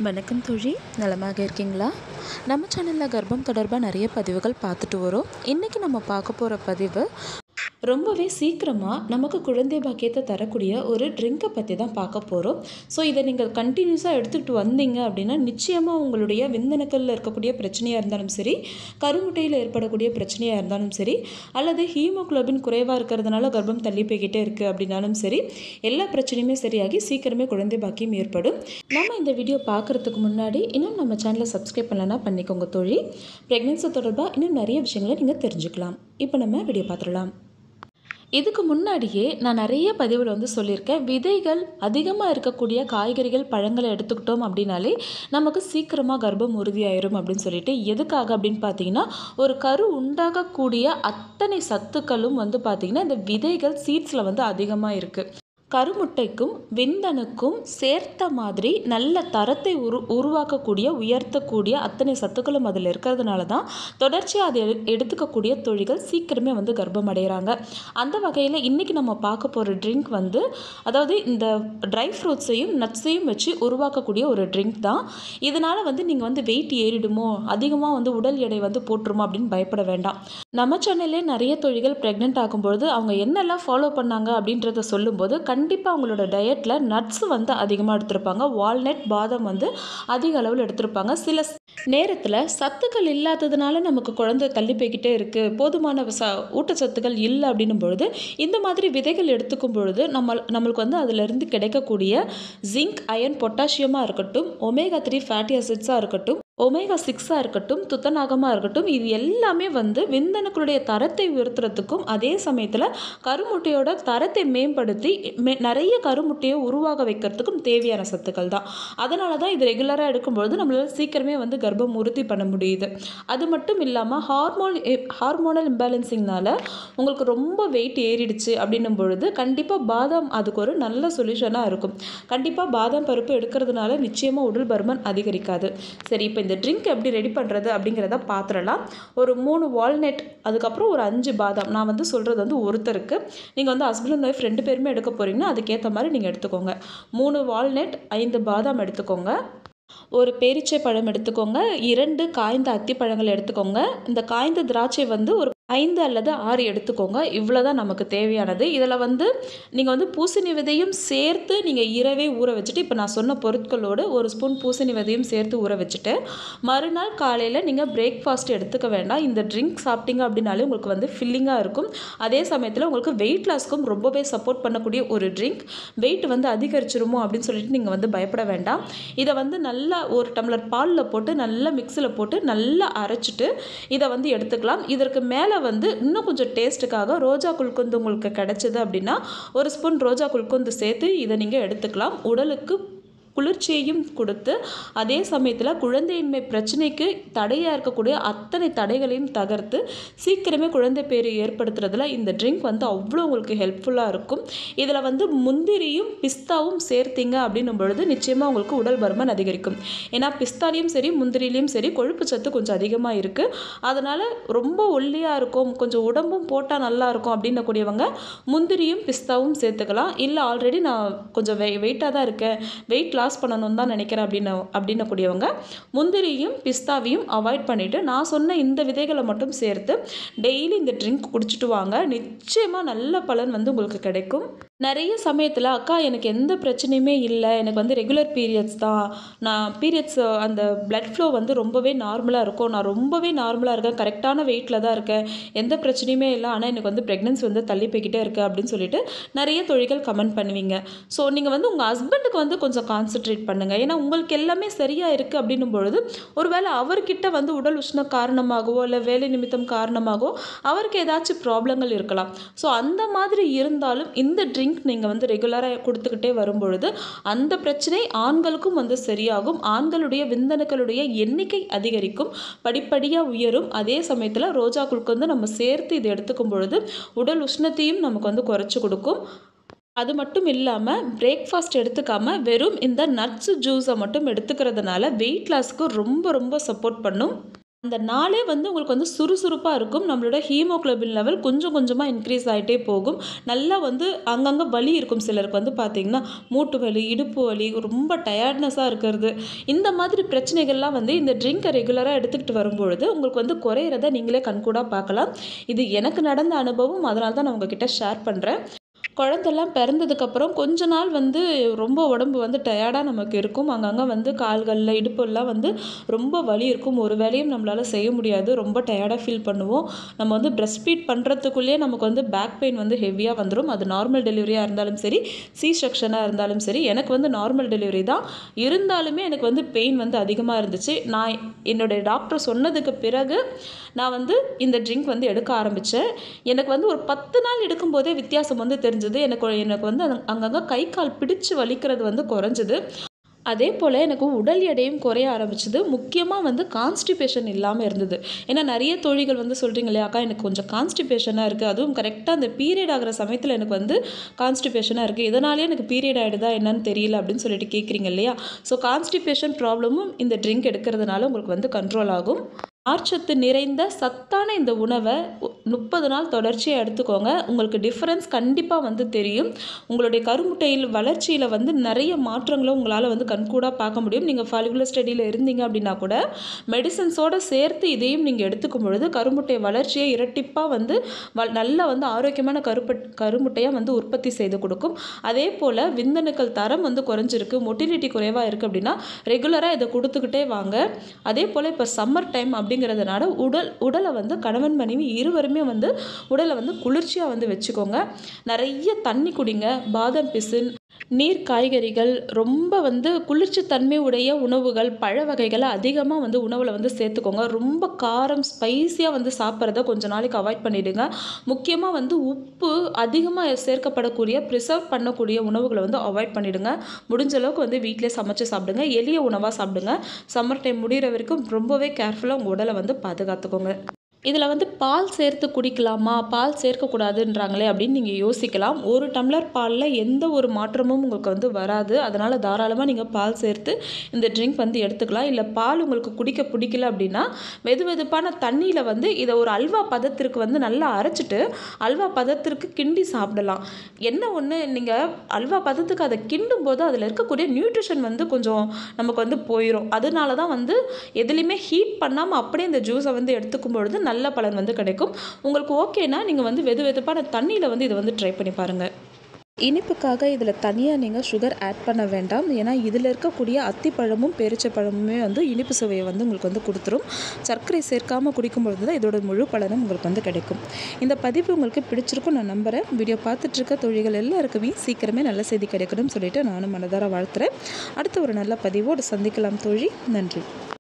வணக்கம் தோழி நலமாக இருக்கீங்களா நம்ம சேனலில் கர்ப்பம் தொடர்பாக நிறைய பதிவுகள் பார்த்துட்டு வரோம் இன்றைக்கி நம்ம பார்க்க போகிற பதிவு ரொம்பவே சீக்கிரமாக நமக்கு குழந்தை பாக்கியத்தை தரக்கூடிய ஒரு ட்ரிங்கை பற்றி தான் பார்க்க போகிறோம் ஸோ இதை நீங்கள் கண்டினியூஸாக எடுத்துக்கிட்டு வந்தீங்க அப்படின்னா நிச்சயமாக உங்களுடைய விந்தணுக்களில் இருக்கக்கூடிய பிரச்சனையாக இருந்தாலும் சரி கருமுட்டையில் ஏற்படக்கூடிய பிரச்சனையாக இருந்தாலும் சரி அல்லது ஹீமோகுளோபின் குறைவாக இருக்கிறதுனால கர்ப்பம் தள்ளி போய்கிட்டே இருக்குது அப்படின்னாலும் சரி எல்லா பிரச்சனையுமே சரியாகி சீக்கிரமே குழந்தை பாக்கியம் ஏற்படும் நம்ம இந்த வீடியோ பார்க்குறதுக்கு முன்னாடி இன்னும் நம்ம சேனலை சப்ஸ்கிரைப் பண்ணலன்னா பண்ணிக்கோங்க தோழி ப்ரெக்னென்சி தொடர்பாக இன்னும் நிறைய விஷயங்களை நீங்கள் தெரிஞ்சுக்கலாம் இப்போ நம்ம வீடியோ பார்த்துடலாம் இதுக்கு முன்னாடியே நான் நிறைய பதிவில் வந்து சொல்லியிருக்கேன் விதைகள் அதிகமாக இருக்கக்கூடிய காய்கறிகள் பழங்களை எடுத்துக்கிட்டோம் அப்படின்னாலே நமக்கு சீக்கிரமாக கர்ப்பம் உறுதியாயிரும் அப்படின்னு சொல்லிட்டு எதுக்காக அப்படின்னு பார்த்தீங்கன்னா ஒரு கரு உண்டாகக்கூடிய அத்தனை சத்துக்களும் வந்து பார்த்திங்கன்னா இந்த விதைகள் சீட்ஸில் வந்து அதிகமாக இருக்குது கருமுட்டைக்கும் விந்தணுக்கும் சேர்த்த மாதிரி நல்ல தரத்தை உரு உருவாக்கக்கூடிய உயர்த்தக்கூடிய அத்தனை சத்துக்களும் அதில் இருக்கிறதுனால தான் தொடர்ச்சியாக அதை எடு எடுத்துக்கக்கூடிய தொழில்கள் சீக்கிரமே வந்து கர்ப்பம் அடைகிறாங்க அந்த வகையில் இன்றைக்கி நம்ம பார்க்க போகிற ட்ரிங்க் வந்து அதாவது இந்த ட்ரை ஃப்ரூட்ஸையும் நட்ஸையும் வச்சு உருவாக்கக்கூடிய ஒரு ட்ரிங்க் தான் இதனால் வந்து நீங்கள் வந்து வெயிட் ஏறிடுமோ அதிகமாக வந்து உடல் எடை வந்து போட்டுருமோ அப்படின்னு பயப்பட வேண்டாம் நம்ம சேனல்லே நிறைய தொழில்கள் ப்ரெக்னென்ட் ஆகும்பொழுது அவங்க என்னெல்லாம் ஃபாலோ பண்ணாங்க அப்படின்றத சொல்லும்போது கண்டிப்பாக அவங்களோட டயட்டில் நட்ஸ் வந்து அதிகமாக எடுத்திருப்பாங்க வால்நட் பாதாம் வந்து அதிக அளவில் எடுத்திருப்பாங்க சில நேரத்தில் சத்துக்கள் இல்லாததுனால நமக்கு குழந்தை தள்ளி போய்கிட்டே இருக்குது போதுமான ச ஊட்டச்சத்துக்கள் இல்லை அப்படின்னும் பொழுது இந்த மாதிரி விதைகள் எடுத்துக்கும் பொழுது நம்ம நம்மளுக்கு வந்து அதிலிருந்து கிடைக்கக்கூடிய ஜிங்க் அயன் பொட்டாசியமாக இருக்கட்டும் ஒமேகா த்ரீ ஃபேட்டி அசிட்ஸாக இருக்கட்டும் ஒமேகா சிக்ஸாக இருக்கட்டும் துத்தநாகமாக இருக்கட்டும் இது எல்லாமே வந்து விந்தணுக்களுடைய தரத்தை உயர்த்துறதுக்கும் அதே சமயத்தில் கருமுட்டையோட தரத்தை மேம்படுத்தி மே நிறைய கருமுட்டையை உருவாக வைக்கிறதுக்கும் தேவையான சத்துக்கள் தான் அதனால தான் இது ரெகுலராக எடுக்கும்பொழுது நம்மளால் சீக்கிரமே வந்து கர்ப்பம் உறுதி பண்ண முடியுது அது மட்டும் இல்லாமல் ஹார்மோன் ஹார்மோனல் இம்பேலன்சிங்னால உங்களுக்கு ரொம்ப வெயிட் ஏறிடுச்சு அப்படின்னும் பொழுது கண்டிப்பாக பாதாம் அதுக்கு ஒரு நல்ல சொல்யூஷனாக இருக்கும் கண்டிப்பாக பாதாம் பருப்பு எடுக்கிறதுனால நிச்சயமாக உடல் பருமன் அதிகரிக்காது சரி இப்போ இந்த ட்ரிங்க் எப்படி ரெடி பண்ணுறது அப்படிங்கிறத பார்த்துடலாம் ஒரு மூணு வால்நட் அதுக்கப்புறம் ஒரு அஞ்சு பாதாம் நான் வந்து சொல்கிறது வந்து ஒருத்தருக்கு நீங்கள் வந்து ஹஸ்பண்ட் அண்ட் ஒய்ஃப் ரெண்டு பேருமே எடுக்க போகிறீங்கன்னா அதுக்கேற்ற மாதிரி நீங்கள் எடுத்துக்கோங்க மூணு வால்நட் ஐந்து பாதாம் எடுத்துக்கோங்க ஒரு பேரிச்சை பழம் எடுத்துக்கோங்க இரண்டு காய்ந்த அத்திப்பழங்கள் எடுத்துக்கோங்க இந்த காய்ந்த திராட்சை வந்து ஒரு ஐந்து அல்லது ஆறு எடுத்துக்கோங்க இவ்வளோ தான் நமக்கு தேவையானது இதில் வந்து நீங்கள் வந்து பூசணி விதையும் சேர்த்து நீங்கள் இரவே ஊற வச்சுட்டு இப்போ நான் சொன்ன பொருட்களோடு ஒரு ஸ்பூன் பூசணி விதையும் சேர்த்து ஊற வச்சுட்டு மறுநாள் காலையில் நீங்கள் பிரேக்ஃபாஸ்ட் எடுத்துக்க வேண்டாம் இந்த ட்ரிங்க் சாப்பிட்டீங்க அப்படின்னாலே உங்களுக்கு வந்து ஃபில்லிங்காக இருக்கும் அதே சமயத்தில் உங்களுக்கு வெயிட் லாஸ்க்கும் ரொம்பவே சப்போர்ட் பண்ணக்கூடிய ஒரு ட்ரிங்க் வெயிட் வந்து அதிகரிச்சிருமோ அப்படின்னு சொல்லிட்டு நீங்கள் வந்து பயப்பட வேண்டாம் இதை வந்து நல்லா ஒரு டம்ளர் பாலில் போட்டு நல்லா மிக்சியில் போட்டு நல்லா அரைச்சிட்டு இதை வந்து எடுத்துக்கலாம் இதற்கு மேலே வந்து இன்னும் கொஞ்சம் டேஸ்ட்டுக்காக ரோஜா குல்கந்து உங்களுக்கு கிடைச்சிது அப்படின்னா ஒரு ஸ்பூன் ரோஜா குல்கந்து சேர்த்து இதை நீங்கள் எடுத்துக்கலாம் உடலுக்கு குளிர்ச்சியையும் கொடுத்து அதே சமயத்தில் குழந்தையின்மை பிரச்சனைக்கு தடையாக இருக்கக்கூடிய அத்தனை தடைகளையும் தகர்த்து சீக்கிரமே குழந்தை பேர் ஏற்படுத்துறதுல இந்த ட்ரிங்க் வந்து அவ்வளோ உங்களுக்கு ஹெல்ப்ஃபுல்லாக இருக்கும் இதில் வந்து முந்திரியும் பிஸ்தாவும் சேர்த்தீங்க அப்படின்னும் பொழுது நிச்சயமாக உங்களுக்கு உடல் பருமன் அதிகரிக்கும் ஏன்னா பிஸ்தாலையும் சரி முந்திரிலையும் சரி கொழுப்பு சத்து கொஞ்சம் அதிகமாக இருக்குது அதனால் ரொம்ப ஒல்லியாக இருக்கும் கொஞ்சம் உடம்பும் போட்டால் நல்லா இருக்கும் அப்படின்னக்கூடியவங்க முந்திரியும் பிஸ்தாவும் சேர்த்துக்கலாம் இல்லை ஆல்ரெடி நான் கொஞ்சம் வெ வெயிட்டாக தான் இருக்கேன் வெயிட் லாஸ் பண்ணணும்னு தான் நினைக்கிறேன் அப்படின்னு அப்படின்னக்கூடியவங்க முந்திரியும் பிஸ்தாவையும் அவாய்ட் பண்ணிவிட்டு நான் சொன்ன இந்த விதைகளை மட்டும் சேர்த்து டெய்லி இந்த ட்ரிங்க் குடிச்சிட்டு வாங்க நிச்சயமாக நல்ல பலன் வந்து உங்களுக்கு கிடைக்கும் நிறைய சமயத்தில் அக்கா எனக்கு எந்த பிரச்சனையுமே இல்லை எனக்கு வந்து ரெகுலர் பீரியட்ஸ் தான் நான் பீரியட்ஸ் அந்த பிளட் ஃப்ளோ வந்து ரொம்பவே நார்மலாக இருக்கும் நான் ரொம்பவே நார்மலாக இருக்கேன் கரெக்டான வெயிட்டில் தான் இருக்கேன் எந்த பிரச்சனையுமே இல்லை ஆனால் எனக்கு வந்து ப்ரெக்னென்சி வந்து தள்ளி போய்கிட்டே இருக்குது அப்படின்னு சொல்லிட்டு நிறைய தொழில்கள் கமெண்ட் பண்ணுவீங்க ஸோ நீங்கள் வந்து உங்கள் ஹஸ்பண்டுக்கு வந்து கொஞ்சம் கான்சென்ட்ரேட் பண்ணுங்கள் ஏன்னா உங்களுக்கு எல்லாமே சரியாக இருக்குது அப்படின்னும் பொழுது ஒருவேளை அவர்கிட்ட வந்து உடல் உஷ்ண காரணமாகவோ இல்லை வேலை நிமித்தம் காரணமாகவோ அவருக்கு ஏதாச்சும் ப்ராப்ளங்கள் இருக்கலாம் ஸோ அந்த மாதிரி இருந்தாலும் இந்த ட்ரிங்க் நீங்கள் வந்து ரெகுலராக கொடுத்துக்கிட்டே வரும்பொழுது அந்த பிரச்சனை ஆண்களுக்கும் வந்து சரியாகும் ஆண்களுடைய விந்தணுக்களுடைய எண்ணிக்கை அதிகரிக்கும் படிப்படியாக உயரும் அதே சமயத்தில் ரோஜா குழுக்கு வந்து நம்ம சேர்த்து இதை எடுத்துக்கும் பொழுது உடல் உஷ்ணத்தையும் நமக்கு வந்து குறைச்சி கொடுக்கும் அது மட்டும் இல்லாமல் பிரேக்ஃபாஸ்ட் எடுத்துக்காமல் வெறும் இந்த நட்ஸ் ஜூஸை மட்டும் எடுத்துக்கிறதுனால வெயிட் லாஸ்க்கு ரொம்ப ரொம்ப சப்போர்ட் பண்ணும் அந்த நாளே வந்து உங்களுக்கு வந்து சுறுசுறுப்பாக இருக்கும் நம்மளோட ஹீமோகுளோபின் லெவல் கொஞ்சம் கொஞ்சமாக இன்க்ரீஸ் ஆகிட்டே போகும் நல்லா வந்து அங்கங்கே வலி இருக்கும் சிலருக்கு வந்து பார்த்திங்கன்னா மூட்டு வலி இடுப்பு வலி ரொம்ப டயர்ட்னஸாக இருக்கிறது இந்த மாதிரி பிரச்சனைகள்லாம் வந்து இந்த ட்ரிங்கை ரெகுலராக எடுத்துக்கிட்டு வரும்பொழுது உங்களுக்கு வந்து குறையிறத நீங்களே கண்கூடாக பார்க்கலாம் இது எனக்கு நடந்த அனுபவம் அதனால தான் நான் உங்ககிட்ட ஷேர் பண்ணுறேன் குழந்தெல்லாம் பிறந்ததுக்கப்புறம் கொஞ்ச நாள் வந்து ரொம்ப உடம்பு வந்து டயர்டாக நமக்கு இருக்கும் அங்கங்கே வந்து கால்களில் இடுப்பெல்லாம் வந்து ரொம்ப வலி இருக்கும் ஒரு வேலையும் நம்மளால் செய்ய முடியாது ரொம்ப டயர்டாக ஃபீல் பண்ணுவோம் நம்ம வந்து பிரஸ்ட் ஃபீட் பண்ணுறதுக்குள்ளேயே நமக்கு வந்து பேக் பெயின் வந்து ஹெவியாக வந்துடும் அது நார்மல் டெலிவரியாக இருந்தாலும் சரி சி செக்ஷனாக இருந்தாலும் சரி எனக்கு வந்து நார்மல் டெலிவரி தான் இருந்தாலுமே எனக்கு வந்து பெயின் வந்து அதிகமாக இருந்துச்சு நான் என்னுடைய டாக்டர் சொன்னதுக்கு பிறகு நான் வந்து இந்த ட்ரிங்க் வந்து எடுக்க ஆரம்பித்தேன் எனக்கு வந்து ஒரு பத்து நாள் எடுக்கும்போதே வித்தியாசம் வந்து தெரிஞ்சது எனக்கு எனக்கு வந்து அங்கங்கே கை கால் பிடிச்சு வலிக்கிறது வந்து குறைஞ்சது அதே போல் எனக்கு உடல் எடையும் குறைய ஆரம்பிச்சது முக்கியமாக வந்து கான்ஸ்டிபேஷன் இல்லாமல் இருந்தது ஏன்னா நிறைய தோழிகள் வந்து சொல்கிறீங்க இல்லையா அக்கா எனக்கு கொஞ்சம் கான்ஸ்டிபேஷனாக இருக்குது அதுவும் கரெக்டாக அந்த பீரியட் ஆகிற சமயத்தில் எனக்கு வந்து கான்ஸ்டிபேஷனாக இருக்குது இதனாலே எனக்கு பீரியட் ஆகிடுதா என்னன்னு தெரியல அப்படின்னு சொல்லிட்டு கேட்குறீங்க இல்லையா ஸோ கான்ஸ்டிபேஷன் ப்ராப்ளமும் இந்த ட்ரிங்க் எடுக்கிறதுனால உங்களுக்கு வந்து கண்ட்ரோல் ஆகும் நார்ச்சத்து நிறைந்த சத்தான இந்த உணவை முப்பது நாள் தொடர்ச்சியாக எடுத்துக்கோங்க உங்களுக்கு டிஃப்ரென்ஸ் கண்டிப்பாக வந்து தெரியும் உங்களுடைய கருமுட்டையில் வளர்ச்சியில் வந்து நிறைய மாற்றங்களும் உங்களால் வந்து கண்கூடாக பார்க்க முடியும் நீங்கள் ஃபாலிகுலர் ஸ்டடியில் இருந்தீங்க அப்படின்னா கூட மெடிசன்ஸோடு சேர்த்து இதையும் நீங்கள் எடுத்துக்கும் பொழுது கருமுட்டை வளர்ச்சியை இரட்டிப்பாக வந்து வ நல்ல வந்து ஆரோக்கியமான கருப்ப கருமுட்டையாக வந்து உற்பத்தி செய்து கொடுக்கும் அதே போல் விந்தணுக்கள் தரம் வந்து குறைஞ்சிருக்கு மொட்டிலிட்டி குறைவாக இருக்குது அப்படின்னா ரெகுலராக இதை கொடுத்துக்கிட்டே வாங்க அதே போல் இப்போ சம்மர் டைம் அப்படிங்கிறதுனால உடல் உடலை வந்து கணவன் மனைவி இருவருமே வந்து உடலை வந்து குளிர்ச்சியாக வந்து வச்சுக்கோங்க நிறைய தண்ணி குடிங்க பாதாம் பிசின் நீர் காய்கறிகள் ரொம்ப வந்து குளிர்ச்சி தன்மை உடைய உணவுகள் பழ வகைகளை அதிகமாக வந்து உணவில் வந்து சேர்த்துக்கோங்க ரொம்ப காரம் ஸ்பைஸியாக வந்து சாப்பிட்றத கொஞ்ச நாளைக்கு அவாய்ட் பண்ணிவிடுங்க முக்கியமாக வந்து உப்பு அதிகமாக சேர்க்கப்படக்கூடிய ப்ரிசர்வ் பண்ணக்கூடிய உணவுகளை வந்து அவாய்ட் பண்ணிவிடுங்க முடிஞ்ச அளவுக்கு வந்து வீட்டிலே சமைச்சு சாப்பிடுங்க எளிய உணவாக சாப்பிடுங்க சம்மர் டைம் முடிகிற வரைக்கும் ரொம்பவே கேர்ஃபுல்லாக உங்கள் உடலை வந்து பாதுகாத்துக்கோங்க இதில் வந்து பால் சேர்த்து குடிக்கலாமா பால் சேர்க்கக்கூடாதுன்றாங்களே அப்படின்னு நீங்கள் யோசிக்கலாம் ஒரு டம்ளர் பாலில் எந்த ஒரு மாற்றமும் உங்களுக்கு வந்து வராது அதனால் தாராளமாக நீங்கள் பால் சேர்த்து இந்த ட்ரிங்க் வந்து எடுத்துக்கலாம் இல்லை பால் உங்களுக்கு குடிக்க பிடிக்கல அப்படின்னா வெது வெதுப்பான தண்ணியில் வந்து இதை ஒரு அல்வா பதத்திற்கு வந்து நல்லா அரைச்சிட்டு அல்வா பதத்திற்கு கிண்டி சாப்பிடலாம் என்ன ஒன்று நீங்கள் அல்வா பதத்துக்கு அதை கிண்டும் போது அதில் இருக்கக்கூடிய நியூட்ரிஷன் வந்து கொஞ்சம் நமக்கு வந்து போயிடும் அதனால தான் வந்து எதுலேயுமே ஹீட் பண்ணாமல் அப்படியே இந்த ஜூஸை வந்து எடுத்துக்கும் பொழுது நல்ல பலன் வந்து கிடைக்கும் உங்களுக்கு ஓகேனா நீங்கள் வந்து வெது வெதுப்பான தண்ணியில் வந்து இதை வந்து ட்ரை பண்ணி பாருங்கள் இனிப்புக்காக இதில் தனியாக நீங்கள் சுகர் ஆட் பண்ண வேண்டாம் ஏன்னா இதில் இருக்கக்கூடிய அத்திப்பழமும் பேரிச்சப்பழமுமே வந்து இனிப்பு சுவையை வந்து உங்களுக்கு வந்து கொடுத்துரும் சர்க்கரை சேர்க்காமல் குடிக்கும்பொழுது தான் இதோட முழு பலனும் உங்களுக்கு வந்து கிடைக்கும் இந்த பதிவு உங்களுக்கு பிடிச்சிருக்கும் நான் நம்புகிறேன் வீடியோ பார்த்துட்ருக்க தொழில்கள் எல்லாருக்குமே சீக்கிரமே நல்ல செய்தி கிடைக்கணும்னு சொல்லிட்டு நானும் மனதார வாழ்த்துறேன் அடுத்த ஒரு நல்ல பதிவோடு சந்திக்கலாம் தோழி நன்றி